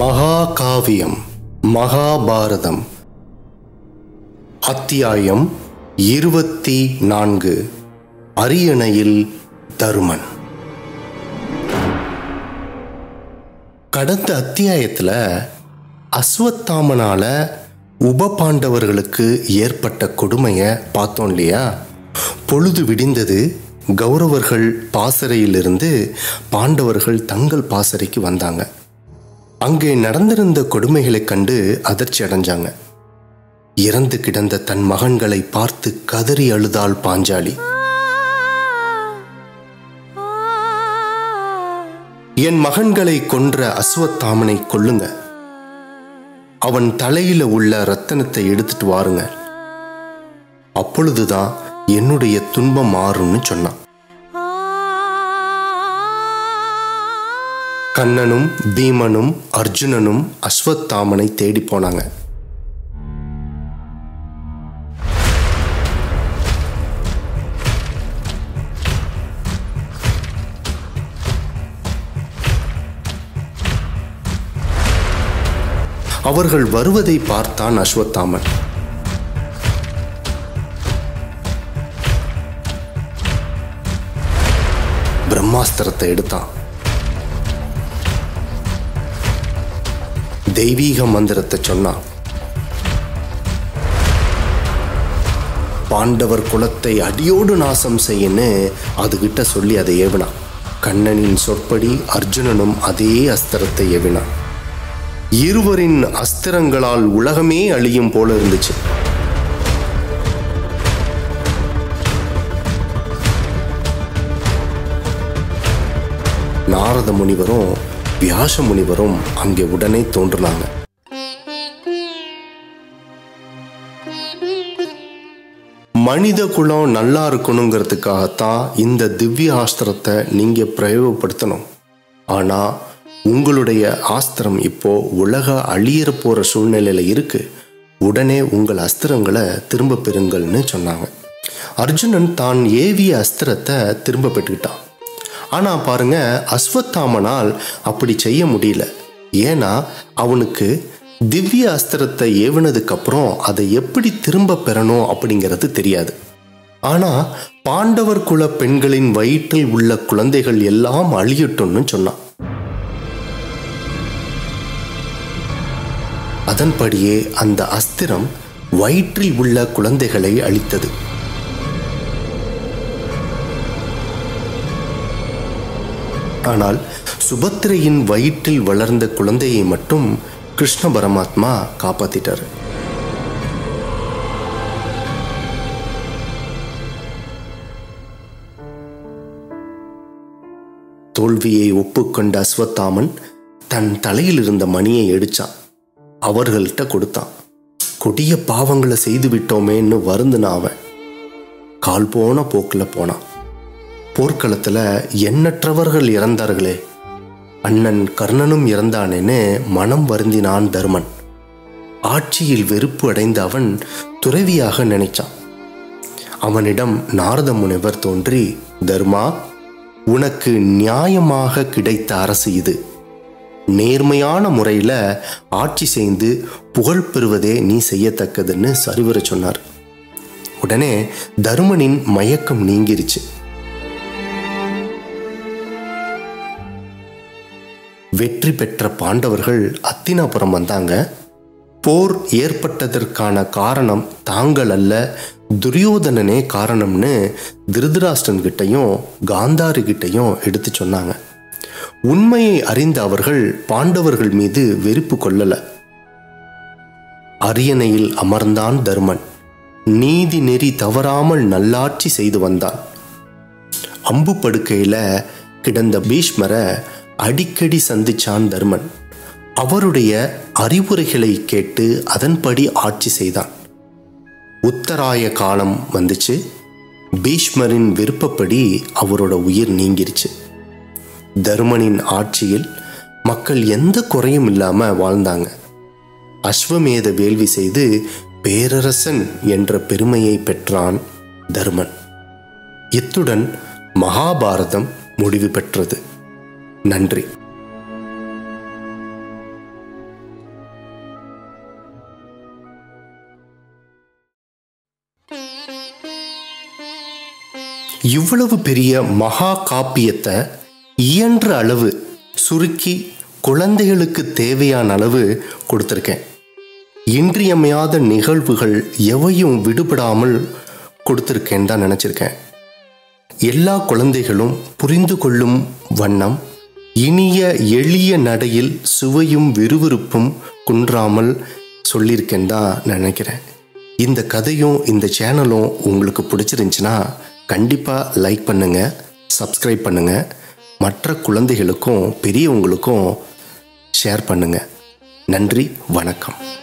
மகாகாவியம் மகாபாரதம் அத்தியாயம் இருபத்தி நான்கு அரியணையில் தருமன் கடந்த அத்தியாயத்தில் அஸ்வத்தாமனால உப பாண்டவர்களுக்கு ஏற்பட்ட கொடுமையை பார்த்தோம் இல்லையா பொழுது விடிந்தது கௌரவர்கள் பாசறையிலிருந்து பாண்டவர்கள் தங்கள் பாசறைக்கு வந்தாங்க அங்கே நடந்திருந்த கொடுமைகளைக் கண்டு அதிர்ச்சி அடைஞ்சாங்க இறந்து கிடந்த தன் மகன்களை பார்த்து கதறி அழுதாள் பாஞ்சாலி என் மகன்களை கொன்ற அஸ்வத்தாமனை கொல்லுங்க அவன் தலையில உள்ள ரத்தனத்தை எடுத்துட்டு வாருங்க அப்பொழுதுதான் என்னுடைய துன்பம் மாறும்னு சொன்னான் கண்ணனும் பீமனும் அர்ஜுனனும் அஸ்வத்தாமனை தேடி போனாங்க அவர்கள் வருவதை பார்த்தான் அஸ்வத்தாமன் பிரம்மாஸ்திரத்தை எடுத்தான் தெய்வீக மந்திரத்தை சொன்னான் பாண்டவர் குலத்தை அடியோடு நாசம் செய்யன்னு அதுகிட்ட சொல்லி அதை ஏவினான் கண்ணனின் சொற்படி அர்ஜுனனும் அதே அஸ்திரத்தை ஏவினான் இருவரின் அஸ்திரங்களால் உலகமே அழியும் போல இருந்துச்சு நாரத முனிவரும் வியாச முனிவரும் அங்கே உடனே தோன்றினாங்க மனித குலம் நல்லா இருக்கணுங்கிறதுக்காகத்தான் இந்த திவ்ய ஆஸ்திரத்தை நீங்க பிரயோகப்படுத்தணும் ஆனா உங்களுடைய ஆஸ்திரம் இப்போ உலக அழியிற போற சூழ்நிலையில இருக்கு உடனே உங்கள் அஸ்திரங்களை திரும்ப பெறுங்கள்னு சொன்னாங்க அர்ஜுனன் தான் ஏவிய அஸ்திரத்தை திரும்ப பெற்றுக்கிட்டான் ஆனா பாருங்க அஸ்வத்தாமனால் அப்படி செய்ய முடியல ஏன்னா அவனுக்கு திவ்ய அஸ்திரத்தை ஏவினதுக்கு அப்புறம் அதை எப்படி திரும்ப பெறணும் அப்படிங்கிறது தெரியாது ஆனா பாண்டவர் குல பெண்களின் வயிற்றில் உள்ள குழந்தைகள் எல்லாம் அழியட்டும்னு சொன்னான் அதன்படியே அந்த அஸ்திரம் வயிற்றில் உள்ள குழந்தைகளை அழித்தது ஆனால் சுபத்திரையின் வயிற்றில் வளர்ந்த குழந்தையை மட்டும் கிருஷ்ண பரமாத்மா காப்பாத்திட்டாரு தோல்வியை ஒப்புக்கொண்ட அஸ்வத்தாமன் தன் தலையில் இருந்த மணியை எடுச்சான் அவர்கள்ட்ட கொடுத்தான் கொடிய பாவங்களை செய்து விட்டோமேன்னு வருந்தின அவன் கால் போன போக்கில் போனான் போர்க்களத்தில் எண்ணற்றவர்கள் இறந்தார்களே அண்ணன் கர்ணனும் இறந்தானேன்னு மனம் வருந்தினான் தர்மன் ஆட்சியில் வெறுப்பு அடைந்த அவன் துறவியாக நினைச்சான் அவனிடம் நாரத முனிவர் தோன்றி தர்மா உனக்கு நியாயமாக கிடைத்த அரசு இது நேர்மையான முறையில் ஆட்சி செய்து புகழ் பெறுவதே நீ செய்யத்தக்கதுன்னு சரிவர சொன்னார் உடனே தருமனின் மயக்கம் நீங்கிருச்சு வெற்றி பெற்ற பாண்டவர்கள் அத்தினாபுரம் வந்தாங்க போர் ஏற்பட்டதற்கான காரணம் தாங்கள் அல்ல துரியோதனனே காரணம்னு திருதராஷ்டன் கிட்டையும் காந்தாரி கிட்டையும் எடுத்து சொன்னாங்க உண்மையை அறிந்த அவர்கள் பாண்டவர்கள் மீது வெறுப்பு கொள்ளல அரியணையில் அமர்ந்தான் தர்மன் நீதி நெறி தவறாமல் நல்லாட்சி செய்து வந்தான் அம்பு படுக்கையில கிடந்த பீஷ்மரை அடிக்கடி சந்திச்சான் தர்மன் அவருடைய அறிவுரைகளை கேட்டு அதன்படி ஆட்சி செய்தான் உத்தராய காலம் வந்துச்சு பீஷ்மரின் விருப்பப்படி அவரோட உயிர் நீங்கிருச்சு தர்மனின் ஆட்சியில் மக்கள் எந்த குறையும் இல்லாம வாழ்ந்தாங்க அஸ்வமேத வேள்வி செய்து பேரரசன் என்ற பெருமையை பெற்றான் தர்மன் இத்துடன் மகாபாரதம் முடிவு பெற்றது நன்றி இவ்வளவு பெரிய மகா காப்பியத்தை இயன்ற அளவு சுருக்கி குழந்தைகளுக்கு தேவையான அளவு கொடுத்துருக்கேன் இன்றியமையாத நிகழ்வுகள் எவையும் விடுபடாமல் கொடுத்துருக்கேன்னு தான் நினச்சிருக்கேன் எல்லா குழந்தைகளும் புரிந்து கொள்ளும் வண்ணம் இனிய எளிய நடையில் சுவையும் விறுவிறுப்பும் குன்றாமல் சொல்லியிருக்கேன் தான் நினைக்கிறேன் இந்த கதையும் இந்த சேனலும் உங்களுக்கு பிடிச்சிருந்துச்சுன்னா கண்டிப்பாக லைக் பண்ணுங்கள் சப்ஸ்கிரைப் பண்ணுங்கள் மற்ற குழந்தைகளுக்கும் பெரியவங்களுக்கும் ஷேர் பண்ணுங்கள் நன்றி வணக்கம்